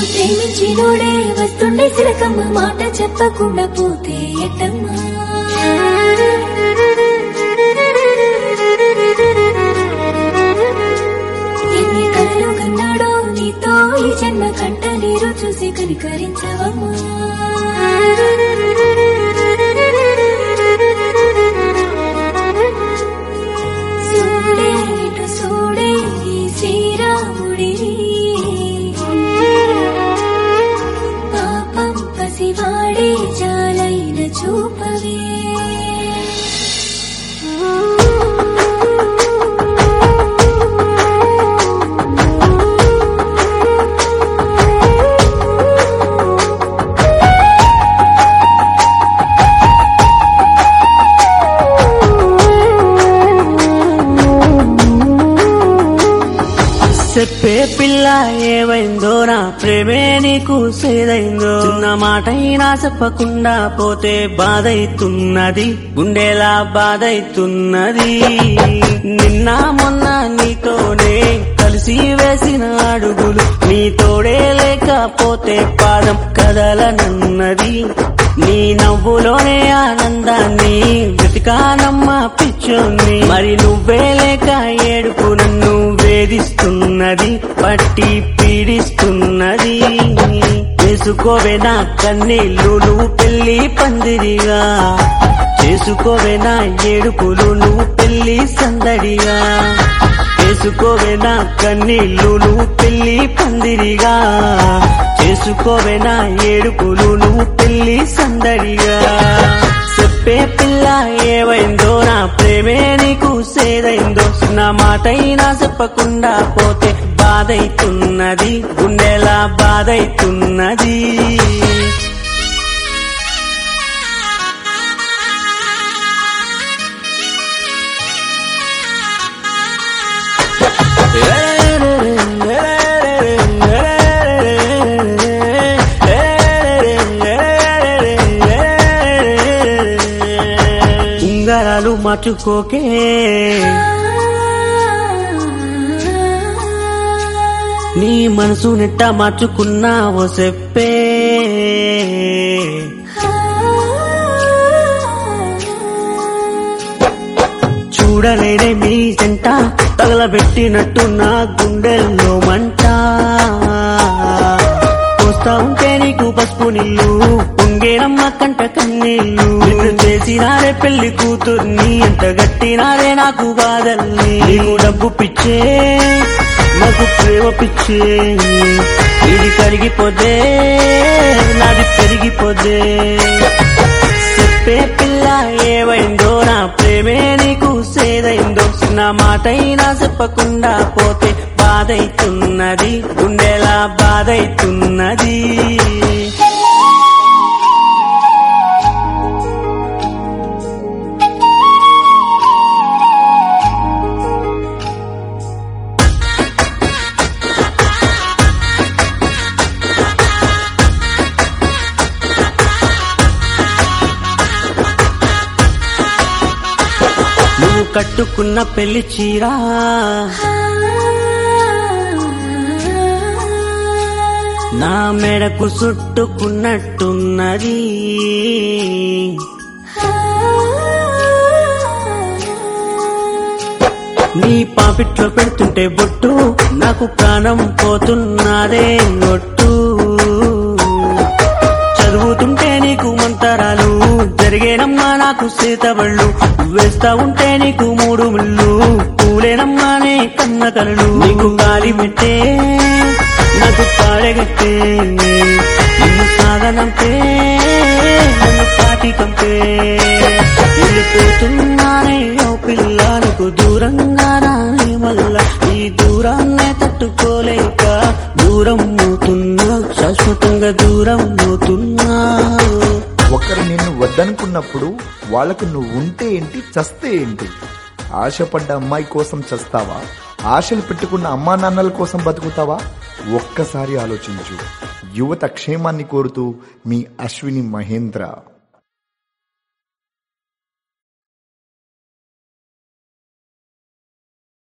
ప్రేమించినోడే వస్తుండే సిలకమ్మ మాట చెప్పకుండా పోతే ఎట్టమ్మా ఎన్ని కలలు కన్నాడో నీతో ఈ జన్మ కంట నీరు చూసి కనికరించవమ్మా సూడే ఇటు సూడే ఈ శ్రీరాముడి పాపం పసివాడే చాలైన చూపవే చెప్పే పిల్ల ఏమైందో నా ప్రేమే నీకు సేదైందో చిన్న మాటైనా చెప్పకుండా పోతే బాధైతున్నది గుండెలా బాధైతున్నది నిన్న మొన్న నీతోనే కలిసి వేసిన అడుగులు నీ తోడే లేకపోతే పాదం కదలనున్నది నీ నవ్వులోనే ఆనందాన్ని వెతికానమ్మ పిచ్చోన్ని మరి నువ్వే లేక ఏడుపు నన్ను వేధిస్తున్నది పట్టి పీడిస్తున్నది చేసుకోవే నా కన్నీళ్ళు నువ్వు పెళ్లి పందిరిగా చేసుకోవే నా ఏడుపులు నువ్వు పెళ్లి సందడిగా చేసుకోవే నా కన్నీళ్ళు నువ్వు పెళ్లి పందిరిగా చేసుకోవే నా ఏడుపులు నువ్వు పెళ్లి సందడిగా చెప్పే పిల్ల ఏమైందో నా ప్రేమే నీకు సేదైందో నా మాటైనా చెప్పకుండా పోతే బాధైతున్నది గుండెలా బాధైతున్నది ఉంగరాలు మర్చుకోకే నీ మనసు నెట్ట మార్చుకున్నావో చెప్పే చూడలేనే మీ జంట తగలబెట్టినట్టు నా గుండెల్లో మంట చూస్తా ఉంటే నీకు పసుపు నీళ్ళు పొంగేనమ్మ కంట కన్నీళ్ళు నిన్ను చేసినారే పెళ్లి కూతుర్ని ఎంత గట్టినారే నాకు బాధల్ని నీకు డబ్బు పిచ్చే నాకు ప్రేమ పిచ్చే ఇది కరిగిపోతే నాది పెరిగిపోతే చెప్పే పిల్ల ఏమైందో నా ప్రేమే నీకు సేదైందో నా మాటైనా చెప్పకుండా పోతే బాధైతున్నది గుండెలా బాధైతున్నది నువ్వు కట్టుకున్న పెళ్లి చీరా నా మెడకు చుట్టుకున్నట్టున్నది నీ పాపిట్లో పెడుతుంటే బొట్టు నాకు ప్రాణం పోతున్నదే ఒట్టు చదువుతుంటే నీకు మంతరాలు జరిగేనమ్మా నాకు సీతబళ్ళు వేస్తా ఉంటే నీకు మూడు ముళ్ళు పూలేనమ్మానే కన్న కలలు నీకు గాలి మెట్టే నాకు పాడగట్టే నిన్ను సాగనంపే నన్ను పాటి కంపే వెళ్ళిపోతున్నానే ఓ పిల్లలకు దూరంగా రాని వల్ల ఈ దూరాన్నే తట్టుకోలేక దూరం అవుతున్నా శాశ్వతంగా దూరం అవుతున్నా ఒకరు నిన్ను వద్దనుకున్నప్పుడు వాళ్ళకు నువ్వు ఉంటే ఏంటి చస్తే ఏంటి ఆశపడ్డ అమ్మాయి కోసం చస్తావా ఆశలు పెట్టుకున్న అమ్మా నాన్నల కోసం బతుకుతావా ఒక్కసారి ఆలోచించు యువత క్షేమాన్ని కోరుతూ మీ అశ్విని మహేంద్ర